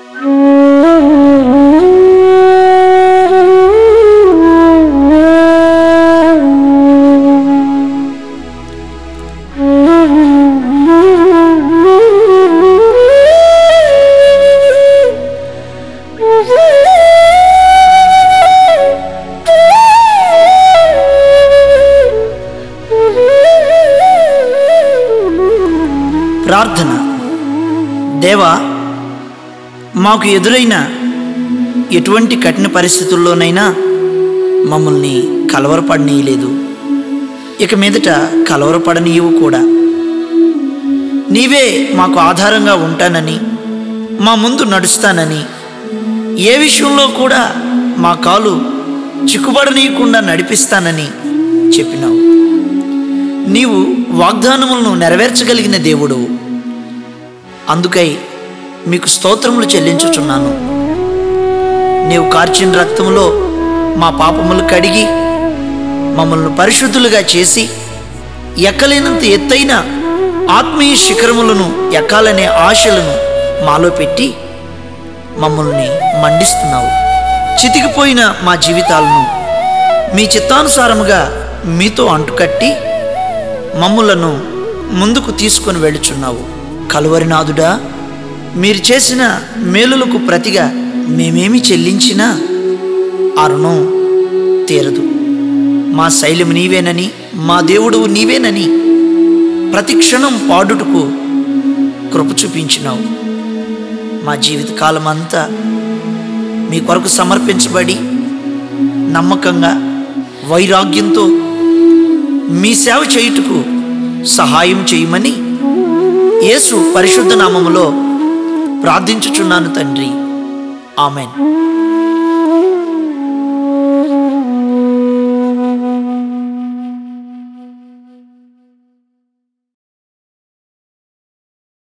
ప్రార్థన దేవా మాకు ఎదురైన ఎటువంటి కఠిన పరిస్థితుల్లోనైనా మమ్మల్ని కలవరపడనీయలేదు ఇక మీదట కలవరపడనీయవు కూడా నీవే మాకు ఆధారంగా ఉంటానని మా ముందు నడుస్తానని ఏ విషయంలో కూడా మా కాలు చిక్కుబడనీయకుండా నడిపిస్తానని చెప్పినావు నీవు వాగ్దానములను నెరవేర్చగలిగిన దేవుడు అందుకై మీకు స్తోత్రములు చెల్లించుచున్నాను నీవు కార్చిన రక్తములో మా పాపములు కడిగి మమ్మల్ని పరిశుద్ధులుగా చేసి ఎక్కలేనంత ఎత్తైన ఆత్మీయ శిఖరములను ఎక్కాలనే ఆశలను మాలో పెట్టి మమ్మల్ని మండిస్తున్నావు చితికిపోయిన మా జీవితాలను మీ చిత్తానుసారముగా మీతో అంటుకట్టి మమ్ములను ముందుకు తీసుకొని వెళుచున్నావు కలువరినాథుడా మీరు చేసిన మేలులకు ప్రతిగా మేమేమి చెల్లించినా ఆ రుణం తీరదు మా శైలం నీవేనని మా దేవుడు నీవేనని ప్రతి క్షణం పాడుటకు కృప చూపించినావు మా జీవితకాలం అంతా మీ కొరకు సమర్పించబడి నమ్మకంగా వైరాగ్యంతో మీ సేవ చేయుటకు సహాయం చేయమని యేసు పరిశుద్ధ నామములో ప్రార్థించుచున్నాను తండ్రి ఆమెన్